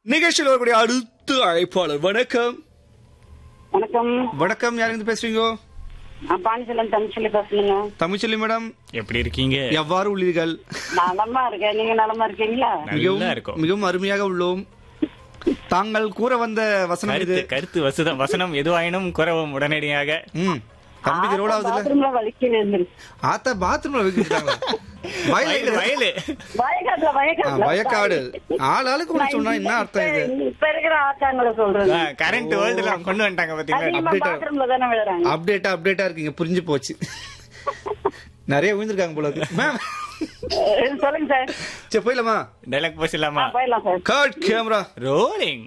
நிகழ்ச்சியில் வரக்கூடிய அடுத்த அழைப்பாளர் வணக்கம் வணக்கம் வணக்கம் யாருங்க பேசுறீங்க நான் பாண்டிச்சலம் தமிழ்ச்சொல்லி பேசுறேங்க தமிழ்ச்செல்வி மேடம் எப்படி இருக்கீங்க எவ்வாறு உள்ளீர்கள் நலமா இருக்கேன் நீங்க நலமா இருக்கீங்களா மிகவும் நல்லா இருக்கும் மிகவும் அருமையாக உள்ளோம் தாங்கள் கூற வந்த வசனம் இது கருத்து கருத்து வசதம் வசனம் எதுவாயினும் குறவும் உடனடியாக ம் தம்பிக்கு ரோல் ஆகுதுல்ல பாத்ரூம்ல வலிக்கல இருந்து ஆத்தா பாத்ரூம்ல வைக்கிறாங்க வயலு வயலு வயக்காட்டுல ஆ, வயக்காட்டுல வயக்காடு ஆள் ஆளுக்கு ஒண்ணு சொன்னா என்ன அர்த்தம் இது இப்ப- இப்ப இருக்கிற ஆட்டாங்களை சொல்றது கரண்ட் வேர்ல்டுல கொண்டு வந்துட்டாங்க பாத்தீங்களா அதிகமா update ஆ- பாத்ரூம்ல தானே விழுறாங்க அப்டேட்டா அப்டேட்டா இருக்கீங்க புரிஞ்சு போச்சு நிறைய விழுந்திருக்காங்க போல இருக்கு மேம் அஹ் சொல்லுங்க சார் சரி போயிடலாமா டைலாக் பேசலாமா ஆ, போயிடலாம் சார் கட் கேமரா ரோலிங்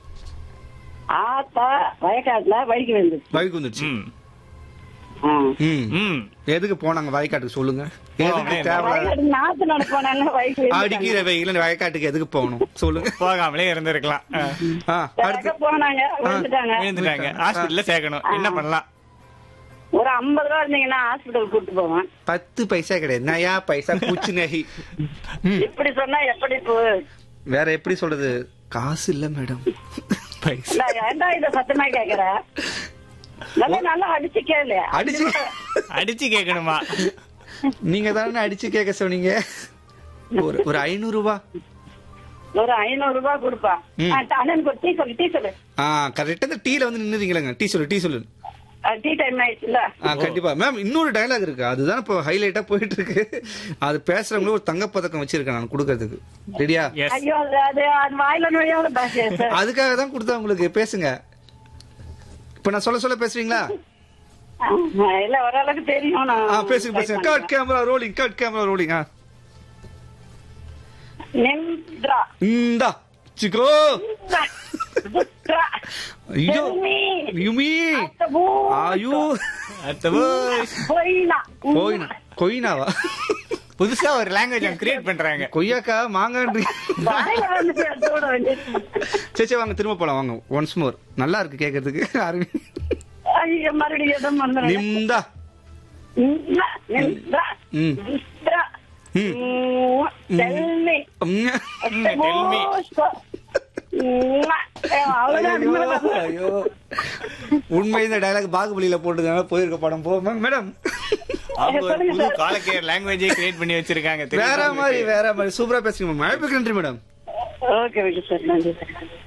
ஆத்தா வயக்காட்டுல வலிக்கு விழுந்து வழிக்கு வந்துருச்சு ம் ம் ம் எதுக்கு போனாங்க வயக்காட்டுக்கு சொல்லுங்க எதுக்கு போனேன். தேவையில்ல வயக்காட்டு நாத்து நடப்பானாங்க வலிக்கு அடிக்கிற வெயில வயக்காட்டுக்கு எதுக்கு போகணும் சொல்லுங்க போகாமலே இருந்திருக்கலாம் ஆ. ஆ, அடுத்து போனாங்க விழுந்துட்டாங்க விழுந்துட்டாங்க ஹாஸ்பிட்டல்ல சேர்க்கணும் என்ன பண்ணலாம் ஒரு ஐம்பது ரூபா இருந்தீங்கன்னா ஹாஸ்பிட்டல் கூட்டு போவேன் பத்து பைசா கிடையாது நயா பைசா பூச்சி நகி இப்படி சொன்னா எப்படி போ வேற எப்படி சொல்றது காசு இல்ல மேடம் பைசா இல்ல, ஏன்டா இத சத்தமா கேக்குற நல்லா நல்லா அடிச்சு கேளு அடிச்சு அடிச்சு கேட்கணுமா நீங்க தானே அடிச்சு கேட்க சொன்னீங்க ஒரு ஒரு ஐநூறு ரூபா ஒரு ஐநூறு ரூபாய் கொடுப்பா ம். அண்ணன் டீ சொல்லு டீ சொல்லு ஆ கரெக்டா இந்த டீல வந்து நின்னுறீங்களங்க டீ சொல்லு டீ சொல்லு டீ டைம் ஆயிடுச்சுல ஆ கண்டிப்பா மேம் இன்னொரு டயலாக் இருக்கு அதுதான் இப்போ ஹைலைட்டா போயிட்டு இருக்கு அது பேசுறவங்களுக்கு ஒரு தங்கப்பதக்கம் வச்சிருக்கேன் நான் கொடுக்கறதுக்கு ரெடியா எஸ் ஐயோ அது அது அது வாயில நுழையாத பாஷை சார் அதுக்காக தான் கொடுத்தா உங்களுக்கு பேசுங்க இப்ப நான் சொல்ல சொல்ல பேசுவீங்களா இல்ல ஓரளவுக்கு தெரியும் நான் ஆ பேசுங்க பேசுங்க cut camera rolling cut camera rolling ஆ நின்றா இந்தா சிக்கோ புத்ரா. ஐயோ செல்மி. யுமி அத்தபூ. ஆயு அடுத்த voice. பொய்னா. கொயினா கொயினாவா புதுசா ஒரு லாங்குவேஜ் கிரியேட் பண்றாங்க கொய்யாக்கா மாங்கான்றி வாயில வந்துட்டு அதோட வேண்டியது. சரி சரி வாங்க திரும்ப போலாம் வாங்க ஒன்ஸ் மோர் நல்லா இருக்கு கேக்குறதுக்கு அருமை ஐயோ, மறுபடியும் எதுவும் வந்துடுறேன். நிம்தா நின்றா. நின்றா. ம் நின்றா. ம். உம். செல்மி. ம். tell me. அவ்வளவுதான் ஐயோ உண்மை இந்த டயலாக் பாகுபலியில போட்டுருக்காங்க போயிருக்க படம் போ மேடம் அவங்க ஒரு சொல்லுங்க புது சார். காலக்கேர் லாங்குவேஜே கிரியேட் பண்ணி வச்சிருக்காங்க வேற தெரியுமா மாதிரி உங்களுக்கு? வேற மாதிரி சூப்பரா பேசுங்க மேம் அழைப்புக்கு நன்றி மேடம் ஓகே ஓகே சார் நன்றி சார்